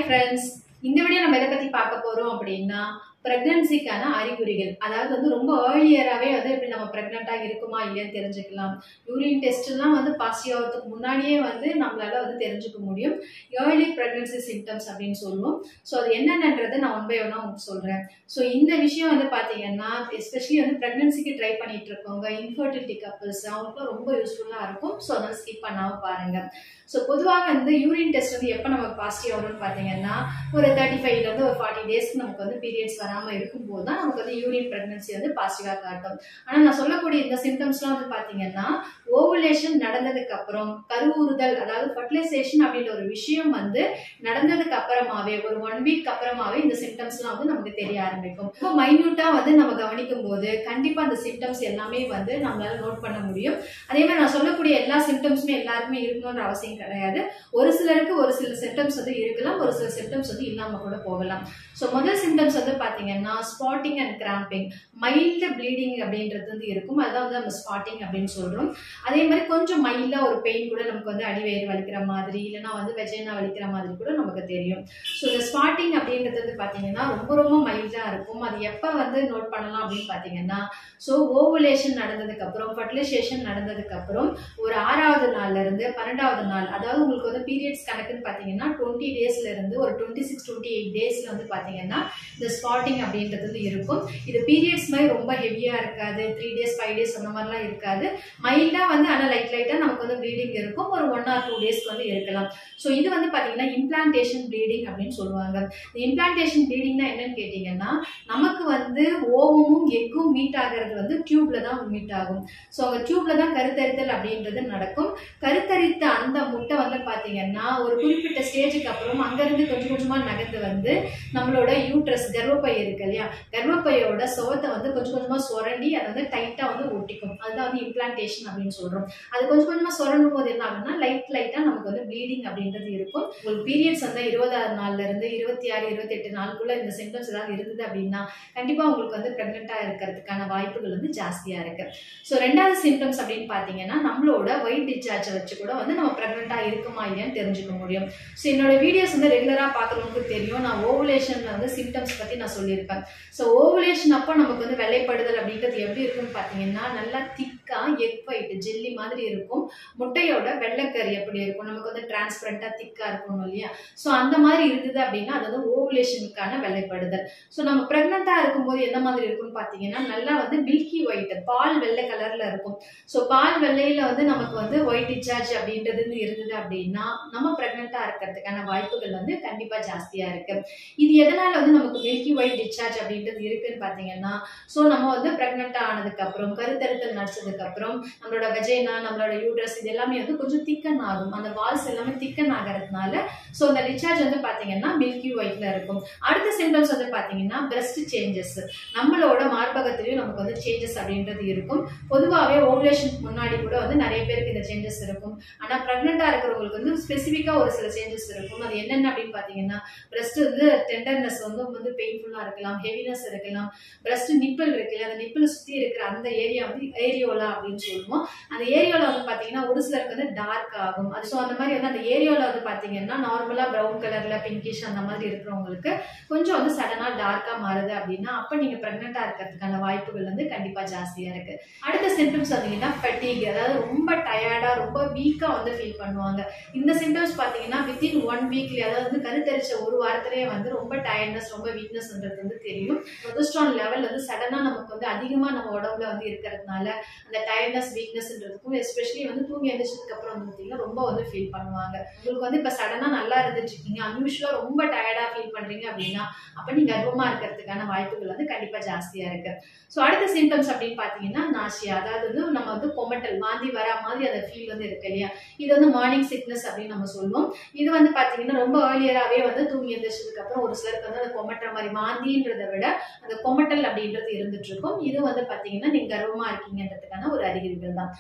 friends இந்த video நம்ம எதை பத்தி பார்க்க போறோம் அப்படின்னா பிரெக்னன்சிக்கான அறிகுறிகள் அதாவது வந்து ரொம்ப ஏர்லியராகவே வந்து இப்படி நம்ம ப்ரெக்னெண்ட்டாக இருக்குமா இல்லையான்னு தெரிஞ்சுக்கலாம் யூரின் டெஸ்ட்லாம் வந்து பாசிட்டிவ் ஆகிறதுக்கு முன்னாடியே வந்து நம்மளால வந்து தெரிஞ்சுக்க முடியும் ஏர்லி ப்ரெக்னன்சி சிம்டம்ஸ் அப்படின்னு சொல்லுவோம் ஸோ அது என்னென்னன்றதை நான் ஒன் பை ஒன்னாக உங்களுக்கு சொல்கிறேன் ஸோ இந்த விஷயம் வந்து பார்த்தீங்கன்னா எஸ்பெஷலி வந்து ப்ரெக்னன்சிக்கு ட்ரை பண்ணிட்டு இருக்கவங்க இன்ஃபர்டிலிட்டி கப்பல்ஸ் அவங்களுக்குலாம் ரொம்ப யூஸ்ஃபுல்லாக இருக்கும் ஸோ அதனால் ஸ்கிப் பண்ணாமல் பாருங்கள் ஸோ பொதுவாக வந்து யூரின் டெஸ்ட் வந்து எப்போ நமக்கு பாசிட்டிவ் வரும்னு பார்த்தீங்கன்னா ஒரு தேர்ட்டி ஃபைவ்லேருந்து ஒரு ஃபார்ட்டி டேஸ்க்கு நமக்கு வந்து பீரியட்ஸ் வராமல் இருக்கும்போது தான் நமக்கு வந்து யூரின் ப்ரெக்னன்சி வந்து பாசிட்டிவாக காட்டும் ஆனால் நான் சொல்லக்கூடிய இந்த சிம்டம்ஸ்லாம் வந்து பார்த்தீங்கன்னா ஓவுலேஷன் நடந்ததுக்கு அப்புறம் கருவுறுதல் அதாவது ஃபர்டிலைசேஷன் அப்படின்ற ஒரு விஷயம் வந்து நடந்ததுக்கு அப்புறமாவே ஒரு ஒன் வீக் அப்புறமாவே இந்த சிம்டம்ஸ்லாம் வந்து நமக்கு தெரிய ஆரம்பிக்கும் இப்போ மைன்யூட்டாக வந்து நம்ம கவனிக்கும் போது கண்டிப்பாக அந்த சிம்டம்ஸ் எல்லாமே வந்து நம்மளால நோட் பண்ண முடியும் அதே மாதிரி நான் சொல்லக்கூடிய எல்லா சிம்டம்ஸுமே எல்லாருக்குமே இருக்கணுன்ற அவசியம் கிடையாது ஒரு சிலருக்கு ஒரு சில சிம்டம்ஸ் வந்து இருக்கலாம் ஒரு சில சிம்டம்ஸ் வந்து இல்லாமல் கூட போகலாம் ஸோ முதல் சிம்டம்ஸ் வந்து பார்த்தீங்கன்னா spotting and cramping mild bleeding அப்படின்றது வந்து இருக்கும் அதுதான் வந்து நம்ம ஸ்பாட்டிங் அப்படின்னு சொல்கிறோம் அதே மாதிரி கொஞ்சம் மைல்டாக ஒரு பெயின் கூட நமக்கு வந்து அடிவயிறு வலிக்கிற மாதிரி இல்லைன்னா வந்து வெஜைனா வலிக்கிற மாதிரி கூட நமக்கு தெரியும் ஸோ இந்த ஸ்பாட்டிங் அப்படின்றது வந்து பார்த்தீங்கன்னா ரொம்ப ரொம்ப மைல்டாக இருக்கும் அது எப்போ வந்து நோட் பண்ணலாம் அப்படின்னு பார்த்தீங்கன்னா ஸோ ஓவுலேஷன் நடந்ததுக்கு அப்புறம் ஃபர்டிலைசேஷன் நடந்ததுக்கு அப்புறம் ஒரு ஆறாவது நாள்ல இருந்து பன்னெண்டாவது நாள் அதாவது உங்களுக்கு வந்து பீரியட்ஸ் கணக்குன்னு பார்த்தீங்கன்னா டுவெண்ட்டி டேஸ்ல இருந்து ஒரு டுவெண்ட்டி சிக்ஸ் டுவெண்ட்டி எயிட் டேஸ்ல வந்து பார்த்தீங்கன்னா இந்த ஸ்பாட்டிங் அப்படின்றது வந்து இருக்கும் இது பீரியட்ஸ் மாதிரி ரொம்ப ஹெவியா இருக்காது த்ரீ டேஸ் ஃபைவ் டேஸ் அந்த மாதிரிலாம் இருக்காது மைல்டா வந்து ஆனால் லைட் லைட்டா நமக்கு வந்து ப்ளீடிங் இருக்கும் ஒரு ஒன் ஆர் டூ டேஸ்க்கு வந்து இருக்கலாம் ஸோ இது வந்து பார்த்தீங்கன்னா இம்ப்ளான்டேஷன் ப்ளீடிங் அப்படின்னு சொல்லுவாங்க இந்த இம்ப்ளான்டேஷன் ப்ளீடிங்னா என்னன்னு கேட்டிங்கன்னா நமக்கு வந்து ஓவமும் எக்கும் மீட் ஆகிறது வந்து டியூப்ல தான் மீட் ஆகும் ஸோ அந்த டியூப்ல தான் கருத்தரித்தல் அப்படின்றது நடக்கும் கருத்தரித்த அந்த முட்டை வந்து பார்த்தீங்கன்னா ஒரு குறிப்பிட்ட ஸ்டேஜுக்கு அப்புறம் அங்கேருந்து கொஞ்சம் கொஞ்சமாக நகர்ந்து வந்து நம்மளோட யூட்ரஸ் கர்ப்பப்பை இருக்கு இல்லையா கர்ப்பப்பையோட சுவத்தை வந்து கொஞ்சம் கொஞ்சமாக சுரண்டி அதை வந்து டைட்டாக வந்து ஒட்டிக்கும் அதுதான் வந்து இம்ப்ளான்டேஷன் அப்படின்னு சொல்கிறோம் அது கொஞ்சம் கொஞ்சமாக சுரண்டும் போது என்ன ஆகும்னா லைட் லைட்டாக நமக்கு வந்து ப்ளீடிங் அப்படின்றது இருக்கும் உங்களுக்கு பீரியட்ஸ் வந்து இருபதாறு நாள்ல இருந்து இருபத்தி ஆறு இருபத்தெட்டு நாளுக்குள்ள இந்த சிம்டம்ஸ் ஏதாவது இருந்தது அப்படின்னா கண்டிப்பாக உங்களுக்கு வந்து ப்ரெக்னெண்ட்டாக இருக்கிறதுக்கான வாய்ப்புகள் வந்து ஜாஸ்தியாக இருக்கு ஸோ ரெண்டாவது சிம்டம்ஸ் அப்படின்னு பார்த்தீங்கன்னா நம்மளோட ஒயிட் டிஸ்சார்ஜை வச்சு கூட வந்து நம்ம ப்ரெக்னெண்ட்டாக இருக்குமா இல்லையான்னு தெரிஞ்சுக்க முடியும் ஸோ என்னோட வீடியோஸ் வந்து ரெகுலராக பார்க்குறவங்களுக்கு தெரியும் நான் ஓவுலேஷனில் வந்து சிம்டம்ஸ் பற்றி நான் சொல்லியிருப்பேன் ஸோ ஓவுலேஷன் அப்போ நமக்கு வந்து வெள்ளைப்படுதல் அப்படின்றது எப்படி இருக்குன்னு பார்த்தீங்கன்னா நல்லா திக்காக எக் ஒயிட் ஜெல்லி மாதிரி இருக்கும் முட்டையோட வெள்ளைக்கறி எப்படி இருக்கும் நமக்கு வந்து டிரான்ஸ்பரண்ட்டாக திக்காக இருக்கணும் இல்லையா ஸோ அந்த மாதிரி இருந்தது அப்படின்னா அது வந்து ஓவுலேஷனுக்கான வெள்ளைப்படுதல் ஸோ நம்ம ப்ரெக்னெண்ட்டாக இருக்கும்போது எந்த மாதிரி இருக்கும்னு பார்த்தீங்கன்னா நல்லா வந்து மில்கி ஒயிட் பால் வெள்ளை கலரில் இருக்கும் ஸோ பால் வெள்ளையில் வந்து நமக்கு வந்து ஒயிட் டிஸ்சார்ஜ் அப்படின்றது இருந்தது அப்படின்னா நம்ம ப்ரெக்னெண்ட்டாக இருக்கிறதுக்கான வாய்ப்புகள் வந்து கண்டிப்பாக ஜாஸ்தியாக இருக்கு இது எதனால வந்து நமக்கு மில்கி ஒயிட் டிஸ்சார்ஜ் அப்படின்றது இருக்குன்னு பார்த்தீங்கன்னா ஸோ நம்ம வந்து ப்ரெக்னெண்ட்டாக ஆனதுக்கப்புறம் கருத்தரித்தல் நடிச்சதுக்கப்புறம் நம்மளோட வெஜைனா நம்மளோட யூட்ரஸ் இது எல்லாமே வந்து கொஞ்சம் திக்கன் ஆகும் அந்த வால்ஸ் எல்லாமே திக்கன் ஆகிறதுனால ஸோ அந்த டிஸ்சார்ஜ் வந்து பார்த்தீங்கன்னா மில்கி ஒயிட்ல இருக்கும் அடுத்த சிம்டம்ஸ் வந்து பார்த்தீங்கன்னா பிரஸ்ட் சேஞ்சஸ் நம்மளோட மார்பகத்திலையும் நமக்கு வந்து சேஞ்சஸ் அப்படின்றது இருக்கும் பொதுவாகவே ஓவுலேஷனுக்கு முன்னாடி கூட வந்து நிறைய பேருக்கு இந்த சேஞ்சஸ் இருக்கும் ஆனால் ப்ரெக்னெண்ட்டாக இருக்கிறவங்களுக்கு வந்து ஸ்பெசிஃபிக்காக ஒரு சில சேஞ்சஸ் இருக்கும் அது என்னென்ன அப்படின்னு பார்த்தீங்கன்னா பிரஸ்ட் வந்து டெண்டர்னஸ் வந்து வந்து பெயின்ஃபுல்லாக இருக்கலாம் ஹெவினஸ் இருக்கலாம் பிரஸ்ட் நிப்பிள் இருக்குல்ல அந்த நிப்பிள் சுற்றி இருக்கிற அந்த ஏரியா வந்து ஏரியோலா அப்படின்னு சொல்லுவோம் அந்த ஏரியோல வந்து பார்த்தீங்கன்னா ஒரு சிலருக்கு வந்து டார்க் ஆகும் அது ஸோ அந்த மாதிரி வந்து அந்த ஏரியோல வந்து பார்த்தீங்கன்னா நார்மலாக ப்ரௌன் கலரில் பிங்கிஷ் அந்த மாதிரி இருக்கிறவங்களுக்கு கொஞ்சம் வந்து சடனாக டார்க்காக மாறுது அப்படின்னா அப்போ நீங்கள் ப்ரெக்னெண்ட்டாக இருக்கிறதுக்கான வாய்ப்புகள் வந்து கண்டிப்பாக ஜாஸ்தியாக இருக்கு அடுத்த சிம்டம்ஸ் பார்த்தீங்கன்னா ஃபட்டிக் அதாவது ரொம்ப டயர்டாக ரொம்ப வீக்காக வந்து ஃபீல் பண்ணுவாங்க இந்த சிம்டம்ஸ் பார்த்தீங்கன்னா வித்தின் ஒன் வீக்லி அதாவது வந்து கருத்தரிச்ச ஒரு வாரத்திலேயே வந்து ரொம்ப டயர்ட்னஸ் ரொம்ப வீக்னஸ்ன்றது வந்து தெரியும் ப்ரொஜெஸ்ட்ரான் லெவல் வந்து சடனாக நமக்கு வந்து அதிகமாக நம்ம உடம்புல வந்து இருக்கிறதுனால அந்த டயர்ட்னஸ் வீக்னஸ்ன்றதுக்கும் எஸ்பெஷலி வந்து தூங்கி எழுந்திரிச்சதுக்கு அப்புறம் வந்து பார்த்தீங்கன்னா ரொம்ப வந்து ஃபீல் பண்ணுவாங்க உங்களுக்கு வந்து இப்போ சடனாக நல்லா இருந்துட்டு இருக்கீங்க அன்யூஷுவலாக ரொம்ப டயர்டாக ஃபீல் பண்ணுறீங்க அப்படின்னா அப்போ நீங்கள் கர்ப்பமாக இருக்கிறதுக்கான வாய்ப்புகள் வந்து கண்டிப்பாக ஜாஸ்தியாக இருக்கு ஸோ அடுத்த சிம்டம்ஸ் அப்படின்னு பார்த்தீங்கன்னா நாசியா அதாவது வந்து நம்ம வந்து கொமட்டல் வாந்தி வரா மாதிரி அந்த ஃபீல் வந்து இருக்கு இல்லையா இது வந்து மார்னிங் சிக்னஸ் அப்படின்னு நம்ம சொல்லுவோம் இது வந்து பார்த்தீங்கன்னா ரொம்ப ஏர்லியராகவே வந்து தூங்கி எந்திரிச்சதுக்கு அப்புறம் ஒரு சிலருக்கு வந்து அந்த கொமட்டுற மாதிரி வாந்தின்றதை விட அந்த கொமட்டல் அப்படின்றது இருந்துட்டு இருக்கும் இது வந்து பார்த்தீங்கன்னா நீங்கள் கர்வமாக இருக்கீங்கன்றதுக்கான ஒரு அறிகுறிகள் தான்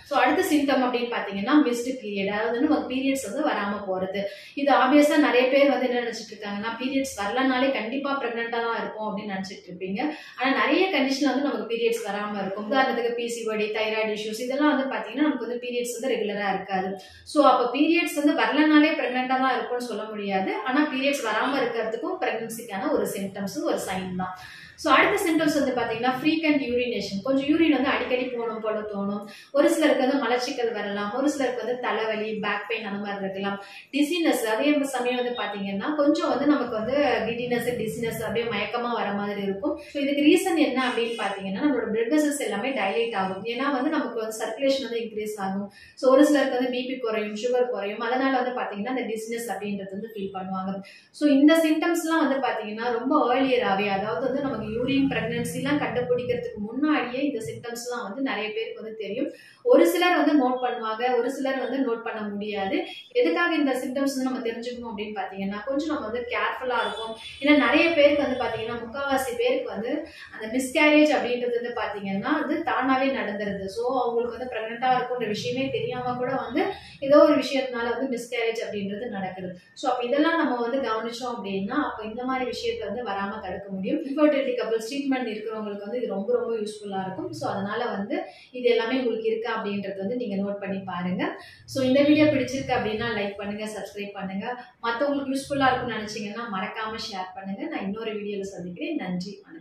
ஸோ அடுத்த சிம்டம் அப்படின்னு பார்த்தீங்கன்னா மிஸ்டு பீரியட் அதாவது வந்து நமக்கு பீரியட்ஸ் வந்து வராமல் போகிறது இது ஆப்வியஸாக நிறைய பேர் வந்து என்ன நினச்சிட்டு இருக்காங்கன்னா பீரியட்ஸ் வரலனாலே கண்டிப்பாக ப்ரெக்னெண்ட்டாக தான் இருப்போம் அப்படின்னு நினச்சிட்டு இருப்பீங்க ஆனால் நிறைய கண்டிஷன் வந்து நமக்கு பீரியட்ஸ் வராமல் இருக்கும் உதாரணத்துக்கு பிசிஓடி தைராய்டு இஷ்யூஸ் இதெல்லாம் வந்து பார்த்தீங்கன்னா நமக்கு வந்து பீரியட்ஸ் வந்து ரெகுலராக இருக்காது ஸோ அப்போ பீரியட்ஸ் வந்து வரலனாலே ப்ரெக்னெண்ட்டாக தான் இருக்கும்னு சொல்ல முடியாது ஆனால் பீரியட்ஸ் வராமல் இருக்கிறதுக்கும் ப்ரெக்னன்சிக்கான ஒரு சிம்டம்ஸ் ஒரு சைன் தான் ஸோ அடுத்த சிம்டம்ஸ் வந்து பார்த்தீங்கன்னா ஃப்ரீக்வெண்ட் யூரினேஷன் கொஞ்சம் யூரின் வந்து அடிக்கடி போகணும் போல தோணும் ஒரு சிலருக்கு வந்து மலச்சிக்கல் வரலாம் ஒரு சிலருக்கு வந்து தலைவலி பேக் பெயின் அந்த மாதிரி இருக்கலாம் டிசினஸ் அதே சமயம் வந்து பார்த்தீங்கன்னா கொஞ்சம் வந்து நமக்கு வந்து கிடினஸ் டிசினஸ் அப்படியே மயக்கமாக வர மாதிரி இருக்கும் ஸோ இதுக்கு ரீசன் என்ன அப்படின்னு பார்த்தீங்கன்னா நம்மளோட பிளட் வெசல்ஸ் எல்லாமே டைலேட் ஆகும் ஏன்னா வந்து நமக்கு வந்து சர்க்குலேஷன் வந்து இன்க்ரீஸ் ஆகும் ஸோ ஒரு சிலருக்கு வந்து பிபி குறையும் சுகர் குறையும் அதனால வந்து பார்த்தீங்கன்னா அந்த டிசினஸ் அப்படின்றது வந்து ஃபீல் பண்ணுவாங்க ஸோ இந்த சிம்டம்ஸ்லாம் வந்து பார்த்தீங்கன்னா ரொம்ப ஏர்லியராகவே அதாவது வந்து நமக்கு யூரின் ப்ரெக்னன்சிலாம் கண்டுபிடிக்கிறதுக்கு முன்னாடியே இந்த சிம்டம்ஸ்லாம் வந்து நிறைய பேருக்கு வந்து தெரியும் ஒரு சிலர் வந்து நோட் பண்ணுவாங்க ஒரு சிலர் வந்து நோட் பண்ண முடியாது எதுக்காக இந்த சிம்டம்ஸ் வந்து நம்ம தெரிஞ்சுக்கணும் அப்படின்னு பார்த்தீங்கன்னா கொஞ்சம் நம்ம வந்து கேர்ஃபுல்லாக இருக்கும் ஏன்னா நிறைய பேருக்கு வந்து பார்த்தீங்கன்னா முக்கால்வாசி பேருக்கு வந்து அந்த மிஸ்கேரேஜ் அப்படின்றது வந்து பார்த்தீங்கன்னா வந்து தானாகவே நடந்துருது ஸோ அவங்களுக்கு வந்து ப்ரெக்னெண்ட்டாக இருக்குன்ற விஷயமே தெரியாமல் கூட வந்து ஏதோ ஒரு விஷயத்தினால வந்து மிஸ்கேரேஜ் அப்படின்றது நடக்குது ஸோ அப்போ இதெல்லாம் நம்ம வந்து கவனிச்சோம் அப்படின்னா அப்போ இந்த மாதிரி விஷயத்தை வந்து வராமல் தடுக்க முடியும் இன்ஃபர்டிலிட்டி கப்பல்ஸ் ட்ரீட்மெண்ட் இருக்கிறவங்களுக்கு வந்து இது ரொம்ப ரொம்ப யூஸ்ஃபுல்லாக இருக்கும் ஸோ அதனால வந்து இது எல்லாமே உங்களுக்கு இருக்கா அப்படின்றது வந்து நீங்கள் நோட் பண்ணி பாருங்க ஸோ இந்த வீடியோ பிடிச்சிருக்கு அப்படின்னா லைக் பண்ணுங்க சப்ஸ்கிரைப் பண்ணுங்க மற்றவங்களுக்கு யூஸ்ஃபுல்லாக இருக்கும்னு நினச்சிங்கன்னா மறக்காம ஷேர் பண்ணுங்க நான் இன்னொரு வீடியோவில் சந்திக்கிறேன் நன்றி வணக்கம்